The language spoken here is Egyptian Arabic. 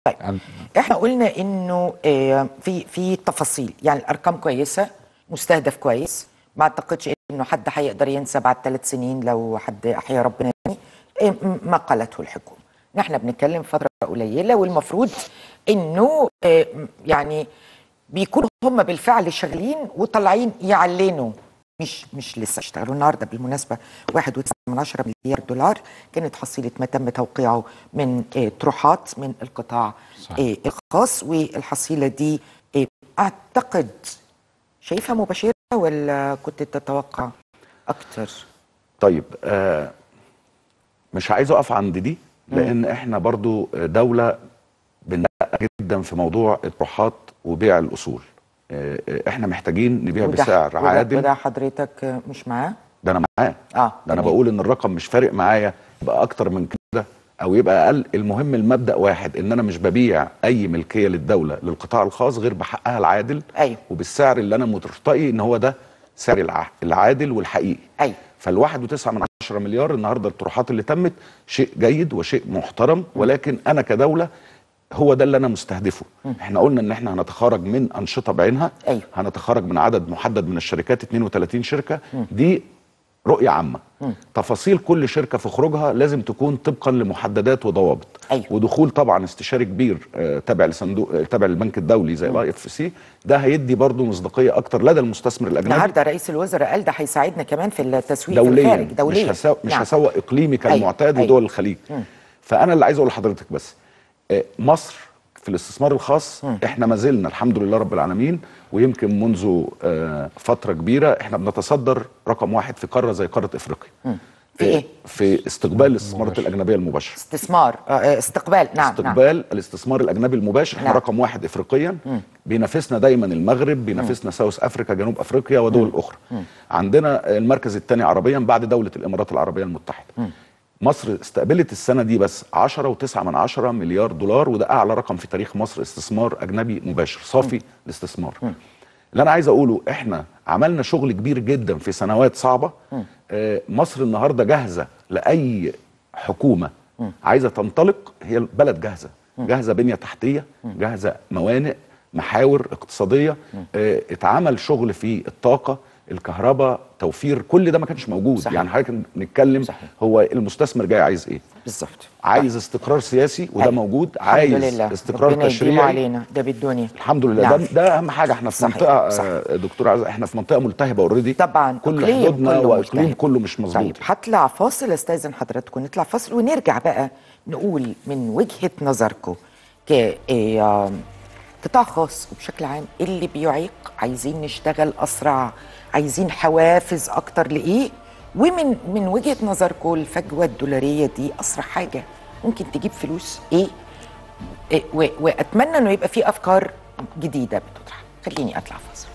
طيب احنا قلنا انه آه، في في تفاصيل يعني الارقام كويسه مستهدف كويس ما اعتقدش انه حد هيقدر ينسى بعد ثلاث سنين لو حد احيا ربنا يعني آه، م- ما قالته الحكومه نحن بنتكلم فتره قليله والمفروض انه آه، م- يعني بيكونوا هم بالفعل شغالين وطالعين يعلنوا مش مش لسه اشتغلوا النهارده بالمناسبه 1.9 مليار دولار كانت حصيله ما تم توقيعه من آه، طروحات من القطاع صحيح. آه، الخاص والحصيله دي آه، اعتقد شايفها مباشره ولا كنت تتوقع اكتر طيب آه مش عايز اقف عند دي لان احنا برضو دولة بندقق جدا في موضوع الطروحات وبيع الاصول آه آه، احنا محتاجين نبيع وده- بسعر وده- عادل وده حضرتك آه، مش معاه ده انا معاه اه ده انا تمام. بقول ان الرقم مش فارق معايا يبقى اكتر من كده او يبقى اقل المهم المبدا واحد ان انا مش ببيع اي ملكيه للدوله للقطاع الخاص غير بحقها العادل أيوة. وبالسعر اللي انا مرتقي ان هو ده سعر الع- العادل والحقيقي ايوه فالواحد وتسعة من عشرة مليار النهاردة الطروحات اللي تمت شيء جيد وشيء محترم ولكن أنا كدولة هو ده اللي أنا مستهدفه احنا قلنا ان احنا هنتخرج من أنشطة بعينها أيوة. هنتخرج من عدد محدد من الشركات 32 شركة دي رؤية عامة تفاصيل كل شركة في خروجها لازم تكون طبقا لمحددات وضوابط أيوة. ودخول طبعا استشاري كبير آه، تابع لصندوق آه، تابع للبنك الدولي زي الاي اف سي ده هيدي برضه مصداقيه اكتر لدى المستثمر الاجنبي النهارده رئيس الوزراء قال ده هيساعدنا كمان في التسويق في دوليا الخارج دوليا مش هسوق مش نعم. هسوق اقليمي كالمعتاد أيوة. ودول الخليج فانا اللي عايز اقول لحضرتك بس آه، مصر في الاستثمار الخاص احنا ما زلنا الحمد لله رب العالمين ويمكن منذ آه، فتره كبيره احنا بنتصدر رقم واحد في قاره زي قاره افريقيا في إيه؟ في استقبال الاستثمارات الاجنبيه المباشره استثمار آه، آه، استقبال نعم نعم استقبال الاستثمار الاجنبي المباشر احنا نعم. رقم واحد افريقيا بينافسنا دايما المغرب بينافسنا ساوث افريكا جنوب افريقيا ودول اخرى عندنا المركز الثاني عربيا بعد دوله الامارات العربيه المتحده مصر استقبلت السنه دي بس 10 و9 من 10 مليار دولار وده اعلى رقم في تاريخ مصر استثمار اجنبي مباشر صافي الاستثمار اللي انا عايز اقوله احنا عملنا شغل كبير جدا في سنوات صعبه آه، مصر النهارده جاهزه لاي حكومه عايزه تنطلق هي البلد جاهزه جاهزه بنيه تحتيه جاهزه موانئ محاور اقتصاديه آه، اتعمل شغل في الطاقه الكهرباء توفير كل ده ما كانش موجود صحيح. يعني حضرتك بنتكلم صحيح. هو المستثمر جاي عايز ايه بالظبط عايز استقرار سياسي وده أيوة. موجود الحمد عايز لله استقرار ربنا يديمه تشريعي علينا ده بالدنيا الحمد لله نعم. ده, ده اهم حاجه احنا في صحيح، منطقه صح. آه، دكتور عز احنا في منطقه ملتهبه اوريدي طبعا كل إقليم حدودنا كله واقليم مجتهد. كله مش مظبوط طيب هطلع فاصل استاذن حضراتكم نطلع فاصل ونرجع بقى نقول من وجهه نظركم ك إيه، آم، قطاع خاص وبشكل عام إيه اللي بيعيق عايزين نشتغل اسرع عايزين حوافز اكتر لايه ومن من وجهه نظركم الفجوه الدولاريه دي اسرع حاجه ممكن تجيب فلوس ايه إيه، و- واتمنى انه يبقى في افكار جديده بتطرح خليني اطلع فاصل